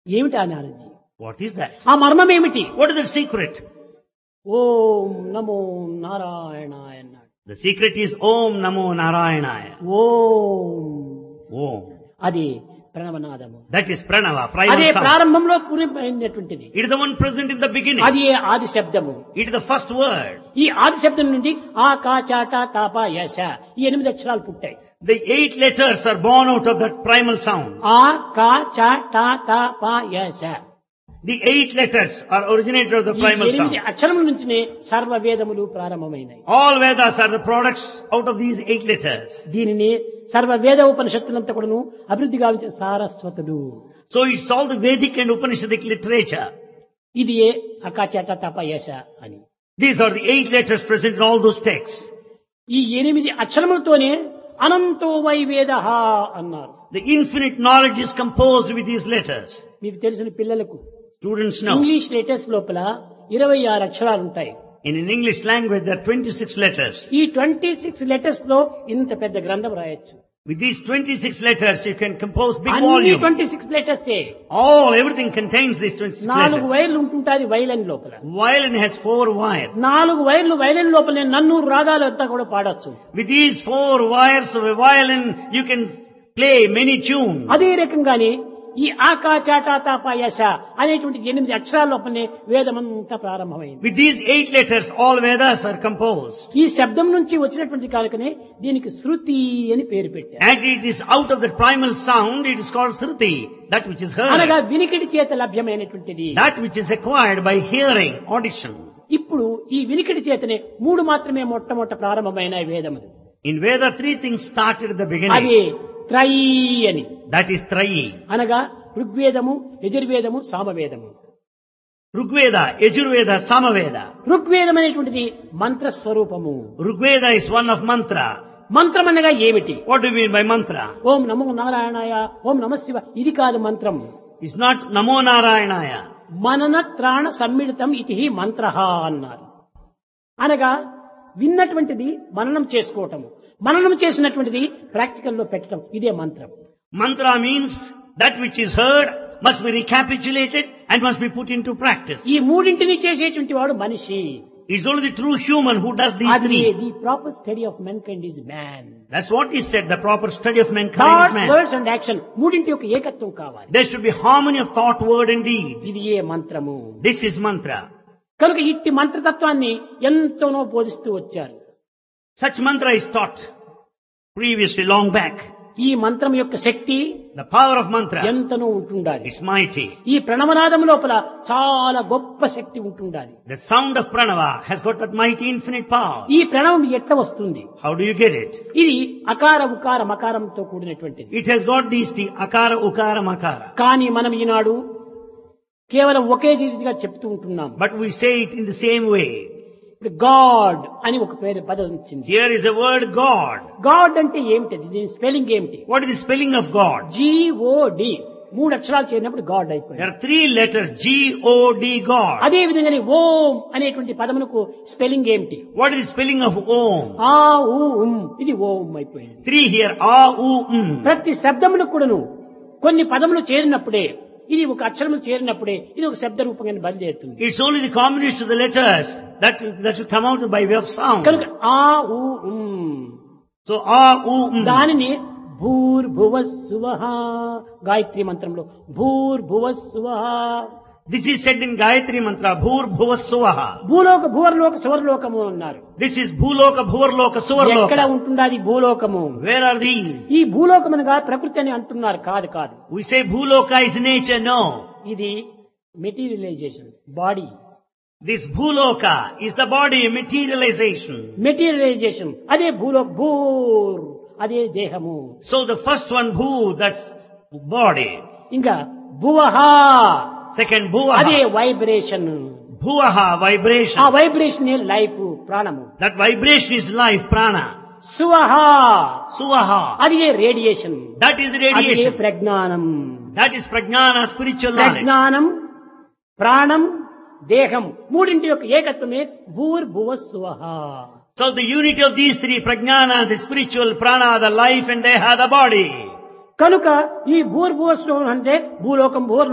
ఏమిటి ఆ knowledge What is that? ఆ మర్మం ఏమిటి What is the secret? ఓం నమో నారాయణాయ అన్నాడు The secret is Om Namo Narayanaya. Om Om. అది ప్రణవనాదము That is Pranava, అదే primal sound. ప్రారంభంలో పూర్ణమైనటువంటిది It is the one present in the beginning. అది ఆది శబ్దము It is the first word. ఈ ఆది శబ్దం నుండి ఆ కా చాట తాప యశ ఈ ఎనిమిది అక్షరాలు పుట్టాయి The eight letters are born out of that primal sound. ఆ కా చ ట త ప యశ The eight letters are originated of the ఈ primal ఎనిమిది sound. అక్షరముల నుంచినే సర్వ వేదములు ప్రారంభమైనాయి All Vedas are the products out of these eight letters. దీనిని సర్వ వేద ఉపనిషత్తులంతా కూడాను అభివృద్ధి గావించిన సారస్వతుడు So it's all the Vedic and Upanishadic literature. ఇది ఏ అకాచేట తప యశ అని These are the eight letters present in all those texts. ఈ ఎనిమిది అక్షరములతోనే అనంతో వై వేద అన్నారు The infinite knowledge is composed with these letters. మీకు తెలిసిన పిల్లలకు Students know. ఇంగ్లీష్ లెటర్స్ లోపల ఇరవై ఆరు అక్షరాలు ఉంటాయి In an English language, there are 26 letters. ఈ ట్వంటీ సిక్స్ లెటర్స్ లో ఇంత పెద్ద గ్రంథం రాయొచ్చు With these 26 letters, you can compose big అన్ని volume. Twenty six letters All, everything contains these 26 నాలుగు letters. వైర్లు ఉంటుంటాది వైలన్ లోపల Violin has four wires. నాలుగు వైర్లు వైలన్ లోపల నేను నన్నూరు రాగాలు అంతా కూడా పాడొచ్చు With these four wires of a violin, you can play many tunes. అదే రకంగానే ఈ ఆకా చాటా తాపా యశ అనేటువంటి ఎనిమిది అక్షరాల లోపలనే వేదమంతా ప్రారంభమైంది With these eight letters, all Vedas are composed. ఈ శబ్దం నుంచి వచ్చినటువంటి కాలకనే దీనికి శృతి అని పేరు పెట్టారు And it is out of the primal sound, it is called Sruti, that which is అనగా heard. వినికిడి చేత లభ్యమైనటువంటిది That which is acquired by hearing, audition. ఇప్పుడు ఈ వినికిడి చేతనే మూడు మాత్రమే మొట్టమొదట ప్రారంభమైన వేదములు In Veda, three things started at the అది beginning. త్రయీ అని That is Trayi. అనగా ఋగ్వేదము యజుర్వేదము సామవేదము Rigveda, Yajurveda, Samaveda. ఋగ్వేదం అనేటువంటిది మంత్ర స్వరూపము Rigveda is one of mantra. మంత్రం అనగా ఏమిటి What do you mean by mantra? ఓం నమో నారాయణాయ ఓం నమ శివ ఇది కాదు మంత్రం It's not Namo Narayanaya. మనన త్రాణ సమ్మిళితం ఇది మంత్ర అన్నారు అనగా విన్నటువంటిది మననం చేసుకోవటము మననం చేసినటువంటిది ప్రాక్టికల్ లో పెట్టడం ఇదే మంత్రం Mantra means that which is heard must be recapitulated and must be put into practice. ఈ మూడింటిని చేసేటువంటి వాడు మనిషి It's only the true human who does these అది three. The proper study of mankind is man That's what is said, the proper study of mankind is thoughts man. Words and action మూడింటి యొక్క ఏకత్వం కావాలి There should be harmony of thought, word and deed. ఇది ఏ మంత్రము This is mantra. కనుక ఇట్టి మంత్రతత్వాన్ని ఎంతోనో బోధిస్తూ వచ్చారు Such mantra is taught previously long back. ఈ మంత్రం యొక్క శక్తి The power of mantra, ఎంతనో ఉంటుండాలి it's mighty. ఈ ప్రణవనాదం లోపల చాలా గొప్ప శక్తి ఉంటుండాలి The sound of pranava has got that mighty infinite power. ఈ ప్రణవం ఎట్లా వస్తుంది How do you get it? ఇది అకార ఉకార మకారంతో కూడినటువంటిది It has got these three, akara, ukara, makara. కానీ మనం ఈనాడు కేవలం ఒకే రీతిగా చెప్తూ ఉంటున్నాం But we say it in the same way. ఇప్పుడు గాడ్ అని ఒక పేరు పదం వచ్చింది Here is a word God. God అంటే ఏమిటి దీని స్పెల్లింగ్ ఏమిటి What is the spelling of God? G O D మూడు అక్షరాలు చేరినప్పుడు గాడ్ There అయిపోయింది are three letters, G-O-D, God. అదే విధంగానే ఓం అనేటువంటి పదమునకు స్పెల్లింగ్ ఏమిటి What is the spelling of Om? ఆ ఊ ఉమ్ ఇది ఓం అయిపోయింది Three here, A, U, M. ప్రతి శబ్దమును కూడాను కొన్ని పదములు చేరినప్పుడే ఇది ఒక అక్షరము చేరినప్పుడే ఇది ఒక శబ్ద రూపంగా బయలుదేరుతుంది It's only the combination of the letters that, that will come out by way of sound. కనుక ఆ ఊ ఉమ్ So, A, U, M. దానిని భూర్భువ సువ గాయత్రి మంత్రంలో భూర్భువ సువ This is said in Gayatri Mantra, Bhur Bhuva Suvaha. భూలోక భూవర్లోక సువర్లోకము అన్నారు This is Bhuloka, Bhuvarloka, ఎక్కడ Suvarloka. ఉంటుండాది భూలోకము Where are these? ఈ భూలోకమునగా ప్రకృతి అని అంటున్నారు కాదు కాదు We say Bhuloka is nature, no. ఇది materialization body This Bhuloka is the body, materialization. Materialization అదే భూలోక భూర్ అదే దేహము So the first one, Bhu, that's body. ఇంకా భువహ Second, అదే Bhuvaha. వైబ్రేషన్ Bhuvaha, ఆ vibration. వైబ్రేషన్ లైఫ్ ప్రాణము That vibration is life, prana. Suvaha Suvaha. అది radiation That is అది radiation. ప్రజ్ఞానం That is prajnana, spiritual knowledge. ప్రజ్ఞానం ప్రాణం దేహం మూడింటి యొక్క ఏకత్వమే భూర్భువ సువహ So the unity of these three, prajnana, the spiritual, prana, the life and deha, the body. కనుక ఈ భూర్భువ సువహ అంటే భూలోకం భూర్